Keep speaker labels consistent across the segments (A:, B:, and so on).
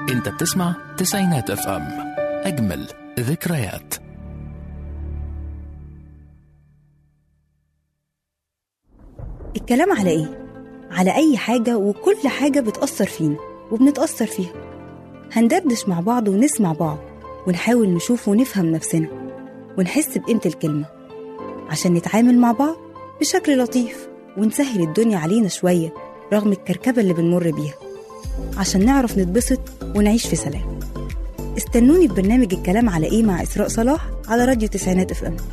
A: انت بتسمع تسعينات اف ام اجمل ذكريات
B: الكلام على ايه؟ على أي حاجة وكل حاجة بتأثر فينا وبنتأثر فيها هندردش مع بعض ونسمع بعض ونحاول نشوف ونفهم نفسنا ونحس بقيمة الكلمة عشان نتعامل مع بعض بشكل لطيف ونسهل الدنيا علينا شوية رغم الكركبة اللي بنمر بيها عشان نعرف نتبسط ونعيش في سلام استنوني في برنامج الكلام على ايه مع إسراء صلاح على راديو تسعينات اف ام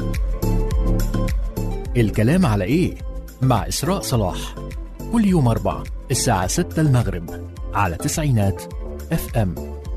A: الكلام على ايه مع اسراء صلاح كل يوم اربعة الساعة 6 المغرب على تسعينات اف ام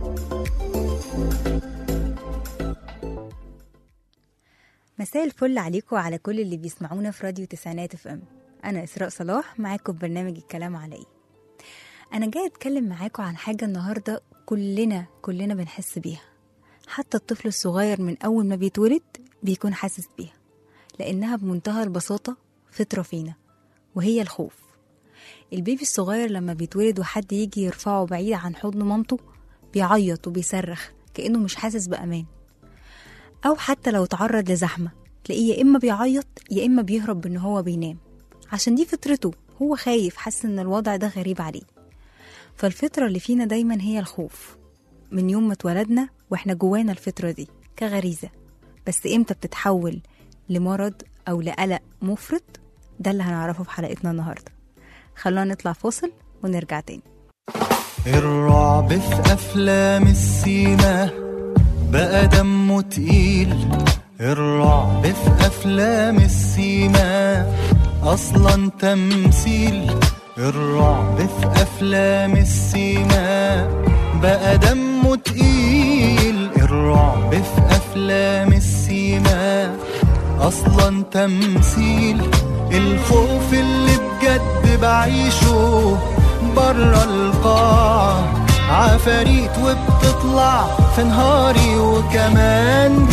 B: مساء الفل عليكم وعلى كل اللي بيسمعونا في راديو تسعينات اف ام انا اسراء صلاح معاكم في برنامج الكلام على ايه انا جاي اتكلم معاكم عن حاجه النهارده كلنا كلنا بنحس بيها حتى الطفل الصغير من اول ما بيتولد بيكون حاسس بيها لانها بمنتهى البساطه فطره فينا وهي الخوف البيبي الصغير لما بيتولد وحد يجي يرفعه بعيد عن حضن مامته بيعيط وبيصرخ كأنه مش حاسس بأمان أو حتى لو اتعرض لزحمة تلاقيه يا إما بيعيط يا إما بيهرب بإن هو بينام عشان دي فطرته هو خايف حاسس إن الوضع ده غريب عليه فالفطرة اللي فينا دايما هي الخوف من يوم ما اتولدنا واحنا جوانا الفطرة دي كغريزة بس امتى بتتحول لمرض أو لقلق مفرط ده اللي هنعرفه في حلقتنا النهاردة خلونا نطلع فاصل ونرجع تاني
C: الرعب في أفلام السيما بقى دمه تقيل الرعب في أفلام السيما أصلا تمثيل الرعب في أفلام السيما بقى دمه تقيل الرعب في أفلام السيما أصلا تمثيل الخوف اللي بجد بعيشه برا القاعة عفاريت وبتطلع في نهاري وكمان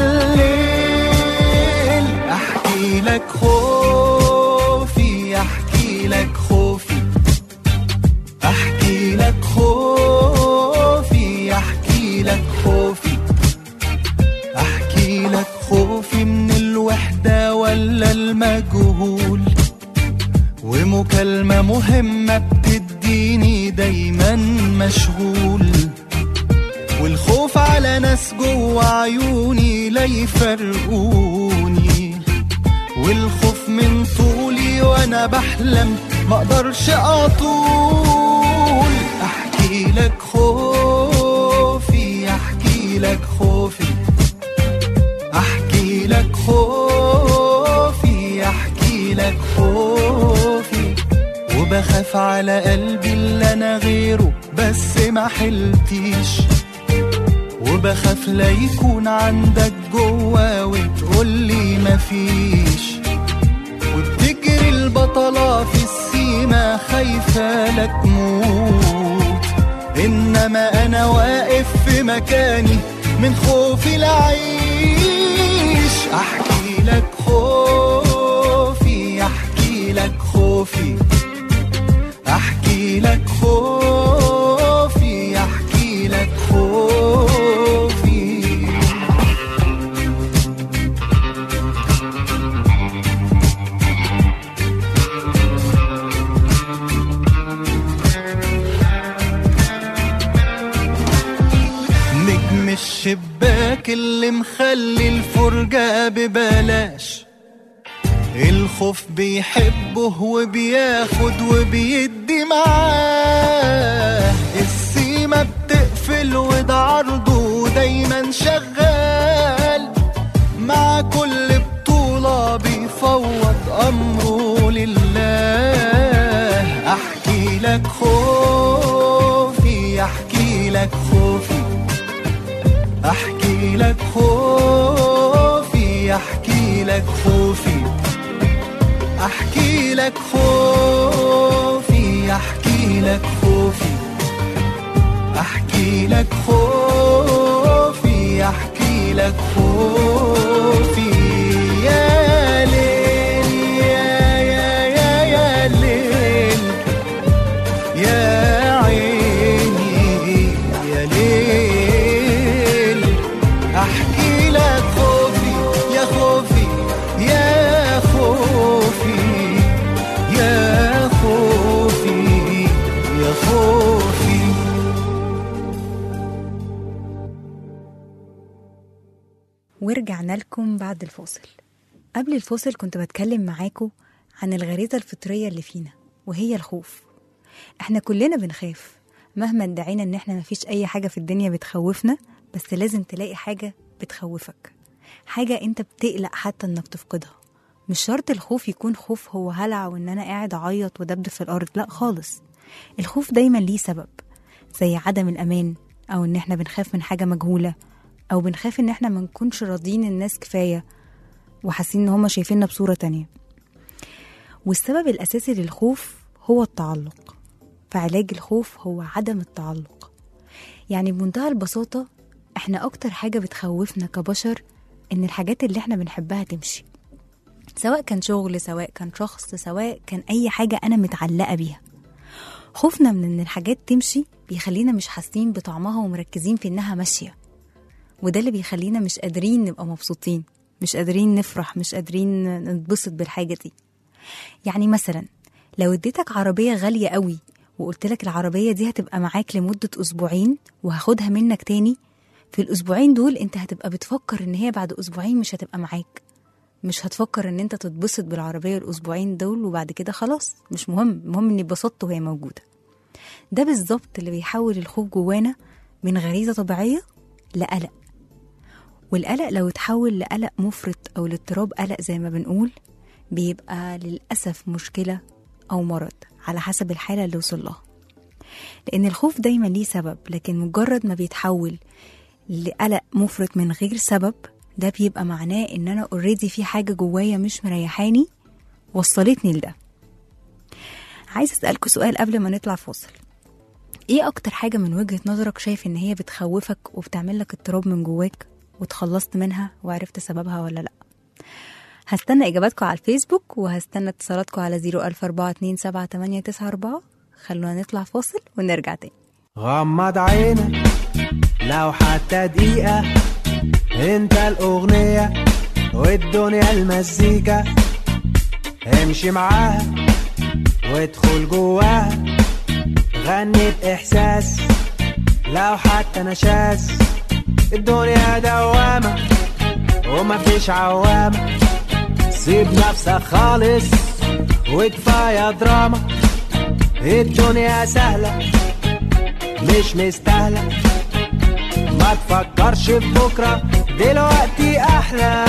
C: بالليل احكي لك خوفي احكي لك خوفي احكي لك خوفي احكي لك خوفي احكي لك خوفي من الوحدة ولا المجهول ومكالمة مهمة بتديني دايما مشغول والخوف على ناس جوا عيوني لا يفرقوني والخوف من طولي وانا بحلم مقدرش اطول احكي لك خوفي احكي لك خوفي احكي لك خوفي احكي لك خوفي وبخاف على قلبي اللي انا غيره بس ما حلتيش وبخاف لا يكون عندك جوا وتقولي مفيش وبتجري البطلة في السيما خايفة لا تموت إنما أنا واقف في مكاني من خوفي لعيش أحكي لك خوفي أحكي لك خوفي أحكي لك خوفي أحكي لك خوفي نجم الشباك اللي مخلي الفرجة ببلاش الخوف بيحبه وبياخد وبيدي معاه السيما بتقفل وده عرضه دايما شغال مع كل بطولة بيفوض أمره لله أحكي لك خوفي أحكي لك خوفي أحكي لك خوفي أحكي لك خوفي أحكي لك خوفي أحكي لك خوفي أحكي لك خوفي أحكي لك خوفي يا ليل يا يا يا يا ليل يا عيني يا
B: ورجعنا لكم بعد الفاصل قبل الفاصل كنت بتكلم معاكم عن الغريزة الفطرية اللي فينا وهي الخوف احنا كلنا بنخاف مهما ادعينا ان احنا مفيش اي حاجة في الدنيا بتخوفنا بس لازم تلاقي حاجة بتخوفك حاجة انت بتقلق حتى انك تفقدها مش شرط الخوف يكون خوف هو هلع وان انا قاعد اعيط ودبدب في الارض لا خالص الخوف دايما ليه سبب زي عدم الامان او ان احنا بنخاف من حاجة مجهولة او بنخاف ان احنا ما نكونش راضيين الناس كفاية وحاسين ان هما شايفيننا بصورة تانية والسبب الاساسي للخوف هو التعلق فعلاج الخوف هو عدم التعلق يعني بمنتهى البساطة احنا اكتر حاجة بتخوفنا كبشر ان الحاجات اللي احنا بنحبها تمشي سواء كان شغل سواء كان شخص سواء كان اي حاجة انا متعلقة بيها خوفنا من ان الحاجات تمشي بيخلينا مش حاسين بطعمها ومركزين في انها ماشية وده اللي بيخلينا مش قادرين نبقى مبسوطين مش قادرين نفرح مش قادرين نتبسط بالحاجة دي يعني مثلا لو اديتك عربية غالية قوي وقلت لك العربية دي هتبقى معاك لمدة أسبوعين وهاخدها منك تاني في الأسبوعين دول أنت هتبقى بتفكر إن هي بعد أسبوعين مش هتبقى معاك مش هتفكر إن أنت تتبسط بالعربية الأسبوعين دول وبعد كده خلاص مش مهم المهم إني اتبسطت وهي موجودة ده بالظبط اللي بيحول الخوف جوانا من غريزة طبيعية لقلق والقلق لو اتحول لقلق مفرط أو لاضطراب قلق زي ما بنقول بيبقى للأسف مشكلة أو مرض على حسب الحالة اللي وصل لها لأن الخوف دايما ليه سبب لكن مجرد ما بيتحول لقلق مفرط من غير سبب ده بيبقى معناه إن أنا اوريدي في حاجة جوايا مش مريحاني وصلتني لده عايز أسألكوا سؤال قبل ما نطلع فاصل ايه اكتر حاجة من وجهة نظرك شايف ان هي بتخوفك وبتعمل لك اضطراب من جواك وتخلصت منها وعرفت سببها ولا لا هستنى اجاباتكم على الفيسبوك وهستنى اتصالاتكم على 004278994 خلونا نطلع فاصل ونرجع تاني
C: غمض عينك لو حتى دقيقة انت الأغنية والدنيا المزيكا امشي معاها وادخل جواها غني بإحساس لو حتى نشاز الدنيا دوامة ومفيش عوامة سيب نفسك خالص وكفاية دراما الدنيا سهلة مش مستاهلة ما تفكرش في بكرة دلوقتي أحلى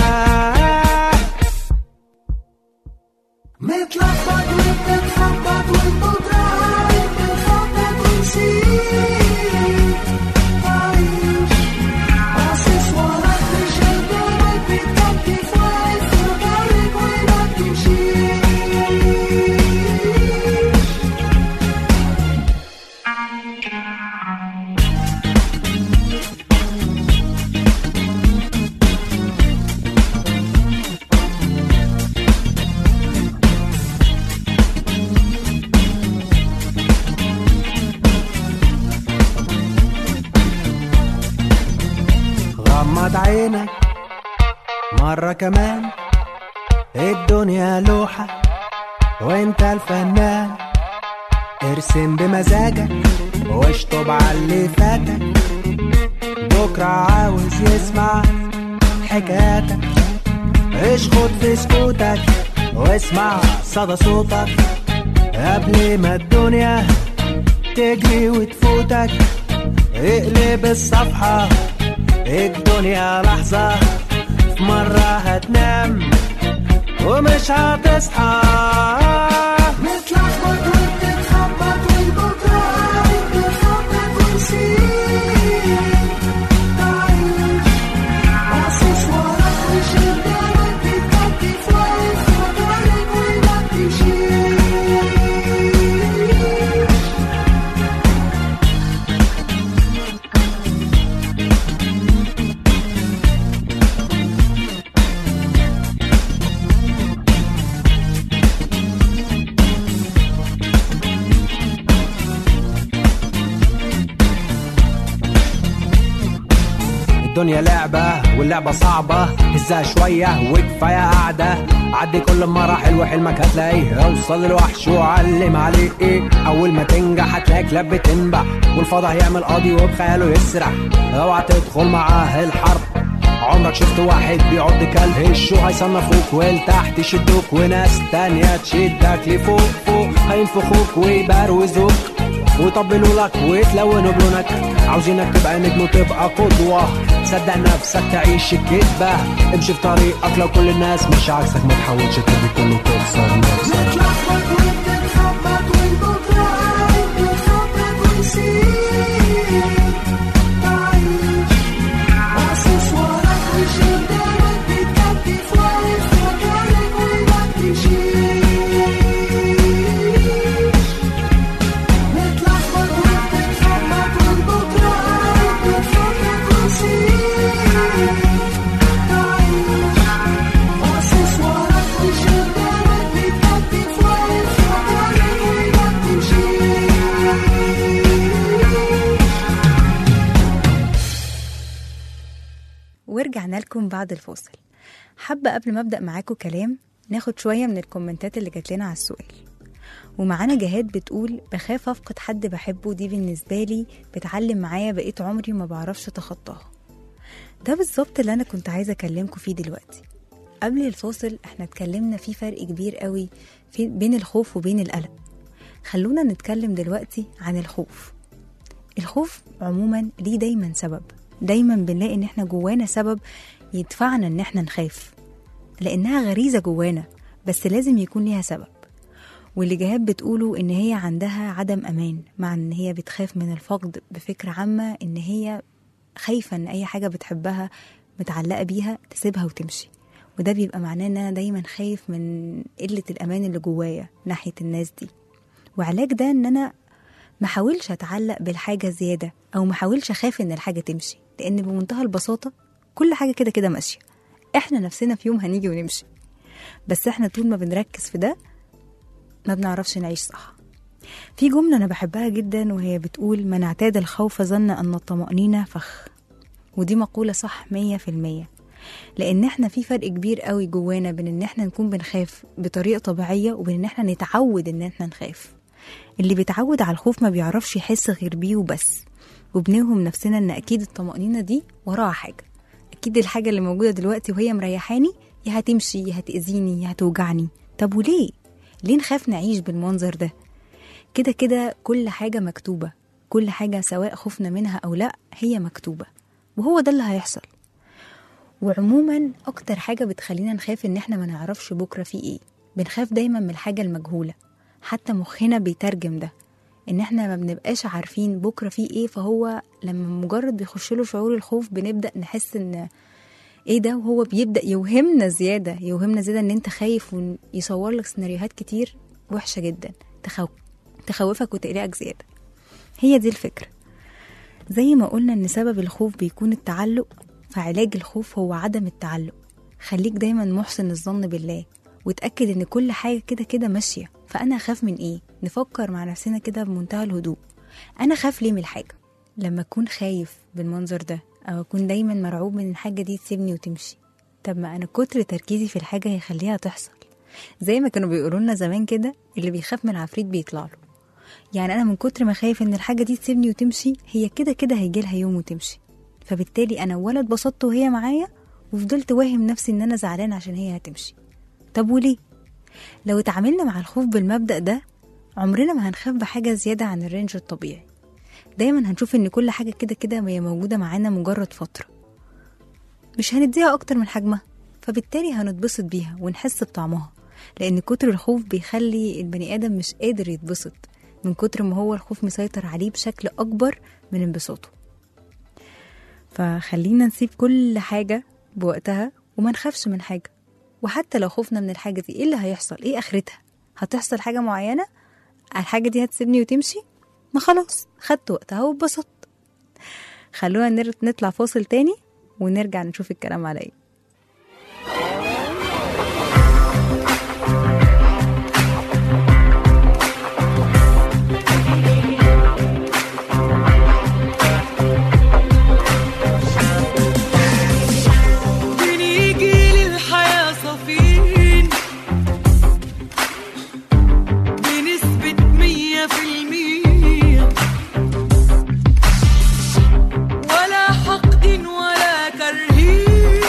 D: متلخبط وبتتخبط والبكرة عايز بتخبط ونسيت عايش باصص وراك مش قدامك بتكتف واقف في طريق وما بتمشيش
C: غمض عينك مرة كمان الدنيا لوحة وانت الفنان ارسم بمزاجك واشطب على اللي فاتك بكرة عاوز يسمع حكاياتك اشخط في سكوتك واسمع صدى صوتك قبل ما الدنيا تجري وتفوتك اقلب الصفحة الدنيا لحظة في مرة هتنام ومش هتصحى
D: متلخبط وبتتخبط والبكرة عايز بتخبط ونسيت عايش باصص وراك مش قدامك بتكتف واقف في طريق وما بتمشيش
C: الدنيا لعبة واللعبة صعبة هزها شوية وكفاية قعدة عدي كل المراحل وحلمك هتلاقيه اوصل للوحش وعلم عليه ايه اول ما تنجح هتلاقي كلاب بتنبح والفضا هيعمل قاضي وبخياله يسرح اوعى تدخل معاه الحرب عمرك شفت واحد بيعض كلب هشو هيصنفوك ولتحت يشدوك وناس تانية تشدك لفوق فوق هينفخوك ويبروزوك ويطبلوا لك ويتلونوا بلونك عاوزينك تبقى نجم وتبقى قدوة صدق نفسك تعيش الكدبة امشي في طريقك لو كل الناس مش عكسك ما تحاولش ترضي كله وتخسر نفسك
D: نتلخبط ونتخبط والبكرة قاعد بيخبط ونسيب تعيش باصص وراك مش قدامك بتكتف واقف مكانك وما بتمشيش نتلخبط ونتخبط والبكرة قاعد بيخبط ونسيب تعيش باصص وراك مش قدامك بتكتف واقف مكانك وما بتمشيش
B: ورجعنا لكم بعد الفاصل حابة قبل ما أبدأ معاكم كلام ناخد شوية من الكومنتات اللي جات لنا على السؤال ومعانا جهاد بتقول بخاف أفقد حد بحبه دي بالنسبة لي بتعلم معايا بقيت عمري ما بعرفش أتخطاها ده بالظبط اللي أنا كنت عايزة أكلمكم فيه دلوقتي قبل الفاصل احنا اتكلمنا في فرق كبير قوي في بين الخوف وبين القلق خلونا نتكلم دلوقتي عن الخوف الخوف عموما ليه دايما سبب دايما بنلاقي ان احنا جوانا سبب يدفعنا ان احنا نخاف لانها غريزه جوانا بس لازم يكون ليها سبب واللي جهاد بتقوله ان هي عندها عدم امان مع ان هي بتخاف من الفقد بفكره عامه ان هي خايفه ان اي حاجه بتحبها متعلقه بيها تسيبها وتمشي وده بيبقى معناه ان انا دايما خايف من قله الامان اللي جوايا ناحيه الناس دي وعلاج ده ان انا ما حاولش اتعلق بالحاجه زياده او ما حاولش اخاف ان الحاجه تمشي لان بمنتهى البساطه كل حاجه كده كده ماشيه احنا نفسنا في يوم هنيجي ونمشي بس احنا طول ما بنركز في ده ما بنعرفش نعيش صح في جملة أنا بحبها جدا وهي بتقول من اعتاد الخوف ظن أن الطمأنينة فخ ودي مقولة صح مية في المية لأن احنا في فرق كبير قوي جوانا بين إن احنا نكون بنخاف بطريقة طبيعية وبين إن احنا نتعود إن احنا نخاف اللي بيتعود على الخوف ما بيعرفش يحس غير بيه وبس وبنوهم نفسنا إن أكيد الطمأنينة دي وراها حاجة أكيد الحاجة اللي موجودة دلوقتي وهي مريحاني يا هتمشي يا هتأذيني يا هتوجعني طب وليه؟ ليه نخاف نعيش بالمنظر ده؟ كده كده كل حاجة مكتوبة كل حاجة سواء خفنا منها أو لأ هي مكتوبة وهو ده اللي هيحصل وعموما أكتر حاجة بتخلينا نخاف إن إحنا ما نعرفش بكرة في إيه بنخاف دايما من الحاجة المجهولة حتى مخنا بيترجم ده إن إحنا ما بنبقاش عارفين بكرة في إيه فهو لما مجرد بيخش له شعور الخوف بنبدأ نحس إن ايه ده وهو بيبدا يوهمنا زياده يوهمنا زياده ان انت خايف ويصور لك سيناريوهات كتير وحشه جدا تخو... تخوفك وتقلقك زياده هي دي الفكره زي ما قلنا ان سبب الخوف بيكون التعلق فعلاج الخوف هو عدم التعلق خليك دايما محسن الظن بالله وتأكد ان كل حاجه كده كده ماشيه فانا اخاف من ايه نفكر مع نفسنا كده بمنتهى الهدوء انا خاف ليه من الحاجه لما اكون خايف بالمنظر ده او اكون دايما مرعوب من الحاجه دي تسيبني وتمشي طب ما انا كتر تركيزي في الحاجه هيخليها تحصل زي ما كانوا بيقولوا لنا زمان كده اللي بيخاف من العفريت بيطلع له يعني انا من كتر ما خايف ان الحاجه دي تسيبني وتمشي هي كده كده هيجي لها يوم وتمشي فبالتالي انا ولا اتبسطت وهي معايا وفضلت واهم نفسي ان انا زعلان عشان هي هتمشي طب وليه لو اتعاملنا مع الخوف بالمبدأ ده عمرنا ما هنخاف بحاجة زيادة عن الرينج الطبيعي دايما هنشوف ان كل حاجة كده كده هي موجودة معانا مجرد فترة مش هنديها اكتر من حجمها فبالتالي هنتبسط بيها ونحس بطعمها لان كتر الخوف بيخلي البني ادم مش قادر يتبسط من كتر ما هو الخوف مسيطر عليه بشكل اكبر من انبساطه فخلينا نسيب كل حاجة بوقتها وما نخافش من حاجة وحتى لو خفنا من الحاجة دي ايه اللي هيحصل ايه اخرتها هتحصل حاجة معينة الحاجة دي هتسيبني وتمشي ما خلاص خدت وقتها واتبسطت خلونا نر- نطلع فاصل تاني ونرجع نشوف الكلام على ايه
E: بنيجي للحياة صافين بنسبة مية في المية ولا حقد ولا كرهين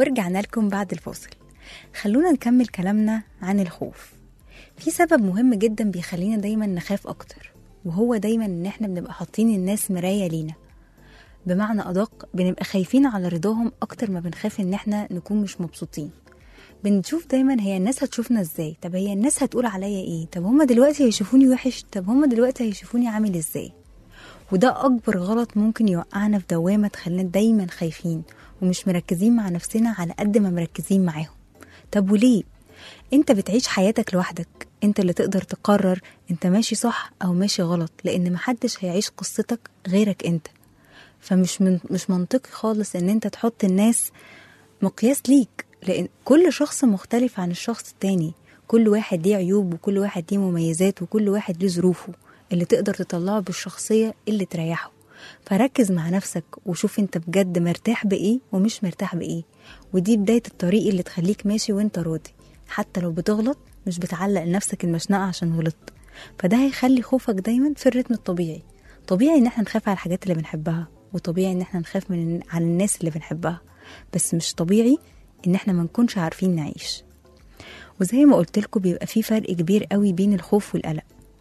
B: ورجعنا لكم بعد الفاصل خلونا نكمل كلامنا عن الخوف في سبب مهم جدا بيخلينا دايما نخاف اكتر وهو دايما ان احنا بنبقى حاطين الناس مراية لينا بمعنى ادق بنبقى خايفين على رضاهم اكتر ما بنخاف ان احنا نكون مش مبسوطين بنشوف دايما هي الناس هتشوفنا ازاي طب هي الناس هتقول عليا ايه طب هما دلوقتي هيشوفوني وحش طب هما دلوقتي هيشوفوني عامل ازاي وده اكبر غلط ممكن يوقعنا في دوامه تخلينا دايما خايفين ومش مركزين مع نفسنا على قد ما مركزين معاهم طب وليه انت بتعيش حياتك لوحدك انت اللي تقدر تقرر انت ماشي صح او ماشي غلط لان محدش هيعيش قصتك غيرك انت فمش من مش منطقي خالص ان انت تحط الناس مقياس ليك لان كل شخص مختلف عن الشخص التاني كل واحد ليه عيوب وكل واحد ليه مميزات وكل واحد ليه ظروفه اللي تقدر تطلعه بالشخصية اللي تريحه فركز مع نفسك وشوف انت بجد مرتاح بايه ومش مرتاح بايه ودي بداية الطريق اللي تخليك ماشي وانت راضي حتى لو بتغلط مش بتعلق لنفسك المشنقة عشان غلطت فده هيخلي خوفك دايما في الريتم الطبيعي طبيعي ان احنا نخاف على الحاجات اللي بنحبها وطبيعي ان احنا نخاف من على الناس اللي بنحبها بس مش طبيعي ان احنا ما نكونش عارفين نعيش وزي ما قلت لكم بيبقى في فرق كبير قوي بين الخوف والقلق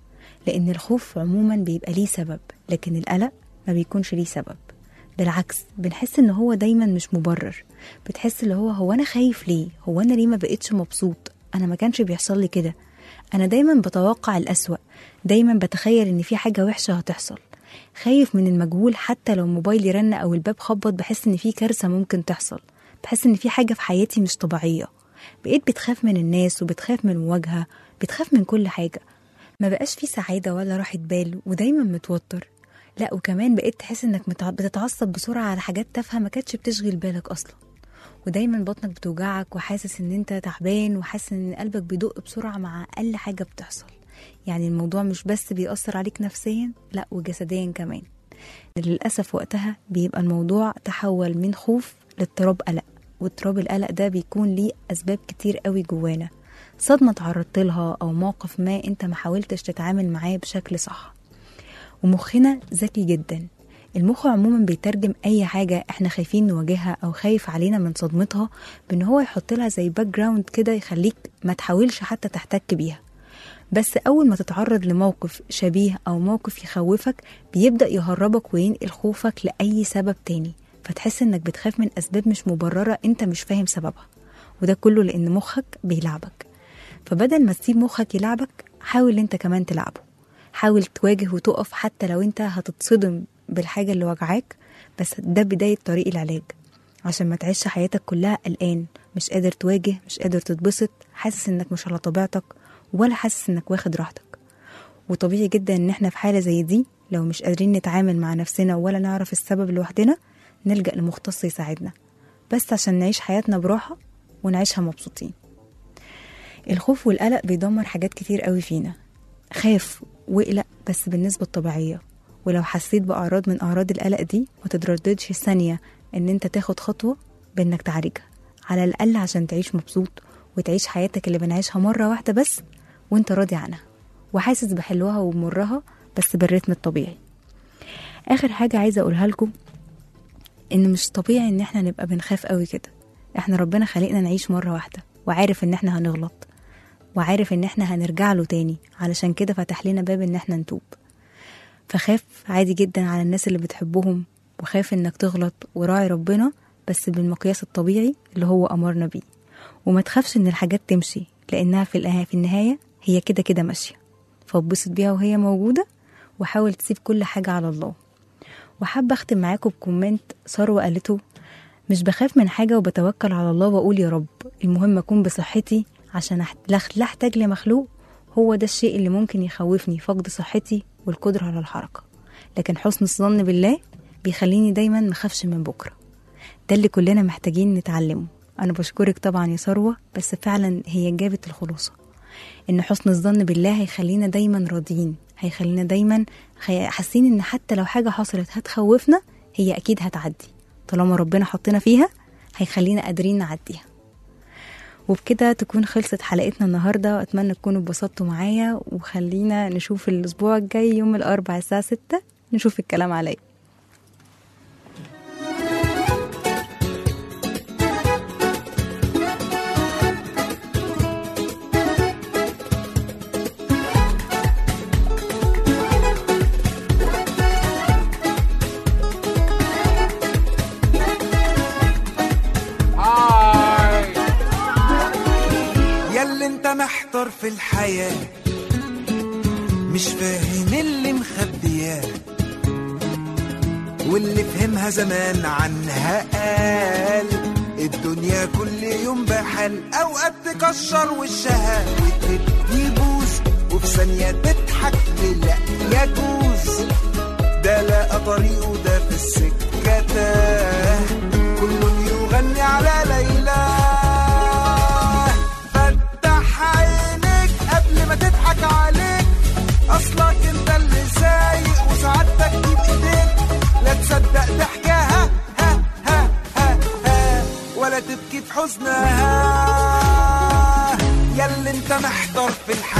B: لان الخوف عموما بيبقى ليه سبب لكن القلق ما بيكونش ليه سبب بالعكس بنحس ان هو دايما مش مبرر بتحس اللي هو هو انا خايف ليه هو انا ليه ما بقتش مبسوط انا ما كانش بيحصل لي كده انا دايما بتوقع الاسوأ دايما بتخيل ان في حاجه وحشه هتحصل خايف من المجهول حتى لو موبايلي رن او الباب خبط بحس ان في كارثه ممكن تحصل بحس ان في حاجه في حياتي مش طبيعيه بقيت بتخاف من الناس وبتخاف من المواجهه بتخاف من كل حاجه ما بقاش في سعاده ولا راحه بال ودايما متوتر لا وكمان بقيت تحس انك متع- بتتعصب بسرعه على حاجات تافهه ما كانتش بتشغل بالك اصلا ودايما بطنك بتوجعك وحاسس ان انت تعبان وحاسس ان قلبك بيدق بسرعه مع اقل حاجه بتحصل يعني الموضوع مش بس بيأثر عليك نفسيا لا وجسديا كمان للأسف وقتها بيبقى الموضوع تحول من خوف لاضطراب قلق واضطراب القلق ده بيكون ليه أسباب كتير قوي جوانا صدمة تعرضت لها أو موقف ما أنت ما حاولتش تتعامل معاه بشكل صح ومخنا ذكي جدا المخ عموما بيترجم اي حاجه احنا خايفين نواجهها او خايف علينا من صدمتها بان هو يحط لها زي باك جراوند كده يخليك ما تحاولش حتى تحتك بيها بس اول ما تتعرض لموقف شبيه او موقف يخوفك بيبدا يهربك وينقل خوفك لاي سبب تاني فتحس انك بتخاف من اسباب مش مبرره انت مش فاهم سببها وده كله لان مخك بيلعبك فبدل ما تسيب مخك يلعبك حاول انت كمان تلعبه حاول تواجه وتقف حتى لو انت هتتصدم بالحاجة اللي وجعاك بس ده بداية طريق العلاج عشان ما تعيش حياتك كلها قلقان مش قادر تواجه مش قادر تتبسط حاسس انك مش على طبيعتك ولا حاسس انك واخد راحتك وطبيعي جدا ان احنا في حالة زي دي لو مش قادرين نتعامل مع نفسنا ولا نعرف السبب لوحدنا نلجأ لمختص يساعدنا بس عشان نعيش حياتنا براحة ونعيشها مبسوطين الخوف والقلق بيدمر حاجات كتير قوي فينا خاف واقلق بس بالنسبة الطبيعية ولو حسيت بأعراض من أعراض القلق دي ما تترددش ثانية إن أنت تاخد خطوة بإنك تعالجها على الأقل عشان تعيش مبسوط وتعيش حياتك اللي بنعيشها مرة واحدة بس وأنت راضي عنها وحاسس بحلوها ومرها بس بالريتم الطبيعي آخر حاجة عايزة أقولها لكم إن مش طبيعي إن إحنا نبقى بنخاف قوي كده إحنا ربنا خلقنا نعيش مرة واحدة وعارف إن إحنا هنغلط وعارف إن إحنا هنرجع له تاني علشان كده فتح لنا باب إن إحنا نتوب فخاف عادي جدا على الناس اللي بتحبهم وخاف انك تغلط وراعي ربنا بس بالمقياس الطبيعي اللي هو امرنا بيه وما تخافش ان الحاجات تمشي لانها في النهايه في النهايه هي كده كده ماشيه فاتبسط بيها وهي موجوده وحاول تسيب كل حاجه على الله وحابه اختم معاكم بكومنت ثروه قالته مش بخاف من حاجه وبتوكل على الله واقول يا رب المهم اكون بصحتي عشان أحت- لا لا احتاج لمخلوق هو ده الشيء اللي ممكن يخوفني فقد صحتي والقدرة على الحركة لكن حسن الظن بالله بيخليني دايما مخافش من بكرة ده اللي كلنا محتاجين نتعلمه أنا بشكرك طبعا يا ثروة بس فعلا هي جابت الخلاصة إن حسن الظن بالله هيخلينا دايما راضيين هيخلينا دايما خي- حاسين إن حتى لو حاجة حصلت هتخوفنا هي أكيد هتعدي طالما ربنا حطنا فيها هيخلينا قادرين نعديها وبكده تكون خلصت حلقتنا النهاردة وأتمنى تكونوا اتبسطتوا معايا وخلينا نشوف الأسبوع الجاي يوم الأربعاء الساعة ستة نشوف الكلام عليا
F: الحياة مش فاهم اللي مخبياه واللي فهمها زمان عنها قال الدنيا كل يوم بحال اوقات تكشر وشها وتبني بوز وفي ثانية تضحك لا يجوز ده لقى طريقه ده في السكة تاه كل يغني على ليلى فتح عينيك قبل ما تضحك عليك اصلك انت اللي سايق وسعادتك دي بايديك لا تصدق ضحكها ها ها ها ها ولا تبكي في حزنها ياللي انت محتار في الحياة